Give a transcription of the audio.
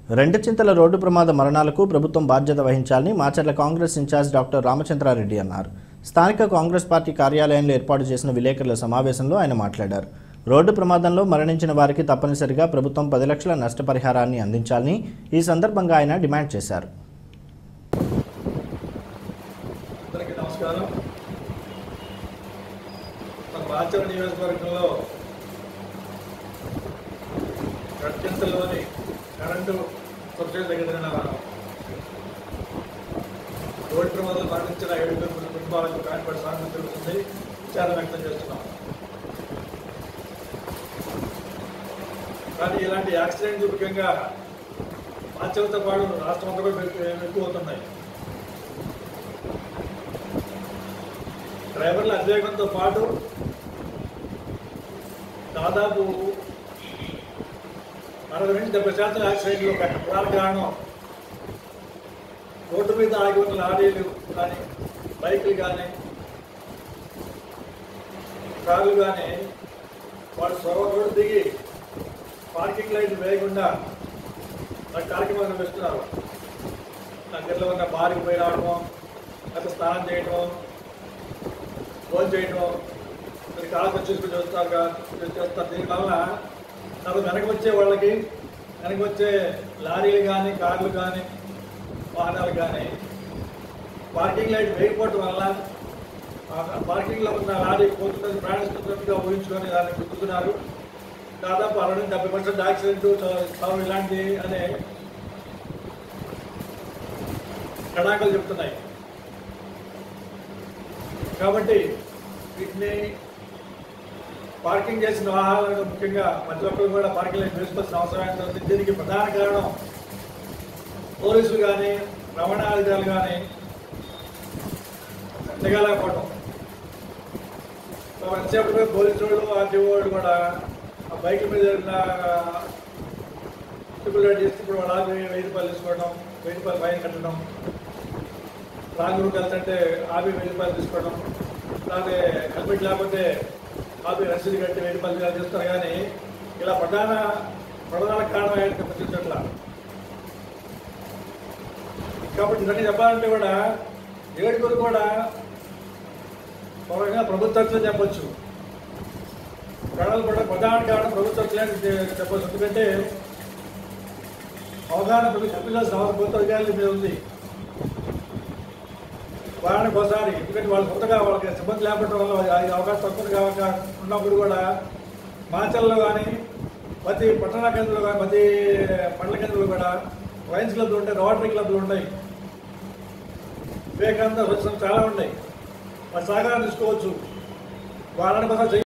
రెండు చింతల రోడ్డు ప్రమాద మరణాలకు ప్రభుత్వం బాధ్యత వహించాలని Macherla Congress in-charge doctor Ramachandra Reddy అన్నారు స్థానిక కాంగ్రెస్ పార్టీ కార్యాలయంలో ఏర్పాటు చేసిన విలేకరుల సమావేశంలో ఆయన మాట్లాడారు రోడ్డు ప్రమాదంలో మరణించిన వారికి తప్పనిసరిగా ప్రభుత్వం పది లక్షల నష్టపరిహారాన్ని అందించాలని ఈ సందర్భంగా ఆయన డిమాండ్ చేశారు అందరికీ నమస్కారం మన మాచర నియోజకవర్గంలో గడ్చింతలోని కరెంటు సబ్సిడీ దగ్గర రోడ్డు ప్రమాదం మరణించిన ఏడుగురు కుటుంబాలకు కాన్పడి సాధన జరుగుతుంది విచారం వ్యక్తం చేస్తున్నాం కానీ ఇలాంటి యాక్సిడెంట్ ముఖ్యంగా మాచలతో పాటు రాష్ట్రం అంతా కూడా ఎక్కువ ఎక్కువ అవుతున్నాయి డ్రైవర్ల అతివేగంతో పాటు దాదాపు అరవై నుంచి డెబ్బై శాతం యాక్సిడెంట్లు ఒక ప్రధాన కారణం రోడ్డు మీద ఆగి ఉన్న లారీలు కానీ బైకులు కానీ కార్లు కానీ వాళ్ళు సొరవ రోడ్డు దిగి పార్కింగ్ లైట్ వేయకుండా ఆ కార్యక్రమాలు నిర్వహిస్తున్నారు దగ్గరలో ఉన్న బారికి పోయి రావడం లేకపోతే స్నానం చేయడం ఫోన్ చేయడం మరి కాళ్ళకు చూసుకుని చూస్తారు కా- చేస్తారు దీనివల్ల నాకు వెనక వచ్చే వాళ్ళకి వెనక వచ్చే లారీలు కానీ కార్లు కానీ వాహనాలు కానీ పార్కింగ్ లైట్ వేయకపోవటం వల్ల ఆ పార్కింగ్లో ఉన్న లారీ పోతున్నది ప్రయాణిస్తున్నట్టుగా ఊహించుకొని దాన్ని గుర్తున్నారు దాదాపు అరవై నుంచి డెబ్బై పర్సెంట్ యాక్సిడెంట్ చావు ఇలాంటి అనే గణాంకాలు చెప్తున్నాయి కాబట్టి వీటిని పార్కింగ్ చేసిన వాహనాలను ముఖ్యంగా ప్రతి ఒక్కరు కూడా పార్కింగ్ లైన్ వేసుకోవాల్సిన అవసరం ఎంత ఉంది దీనికి ప్రధాన కారణం పోలీసులు కానీ రవాణా అధికారులు కానీ దిగలేకపోవడం ఎంతసేపు పోలీసు వాళ్ళు ఆర్టీఓ వాళ్ళు కూడా ఆ బైక్ మీద ట్రిపుల్ రైడ్ చేస్తే ఇప్పుడు వాళ్ళు ఆపి వెయ్యి రూపాయలు తీసుకోవడం వెయ్యి రూపాయలు ఫైన్ కట్టడం రాంగ్ రూట్ వెళ్తుంటే ఆపి వెయ్యి రూపాయలు తీసుకోవడం అలాగే హెల్మెట్ లేకపోతే ఆపి రసీదు కట్టి వెయ్యి రూపాయలు తీస్తారు కానీ ఇలా ప్రధాన ప్రధాన కారణం ఏంటంటే ప్రతి చోట్ల కాబట్టి ఇవన్నీ చెప్పాలంటే కూడా ఏడుగురు కూడా త్వరగా ప్రభుత్వం చెప్పొచ్చు ప్రాణాలు కూడా ప్రధాన కారణం ప్రభుత్వం చెప్పొచ్చు ఎందుకంటే అవగాహన ప్రభుత్వం చెప్పాల్సిన అవసరం ప్రభుత్వ అధికారుల మీద ఉంది వారానికి ఒకసారి ఎందుకంటే వాళ్ళు కొత్తగా వాళ్ళకి సిబ్బంది లేకపోవడం వల్ల అది అవకాశం తక్కువగా ఉన్నప్పుడు కూడా మాచల్లో కానీ ప్రతి పట్టణ కేంద్రంలో కానీ ప్రతి పండ్ల కేంద్రంలో కూడా వైన్స్ క్లబ్లు ఉంటాయి రోటరీ క్లబ్లు ఉన్నాయి వివేకానంద స్వచ్ఛం చాలా ఉన్నాయి మరి సహకారం తీసుకోవచ్చు వారానికి ఒకసారి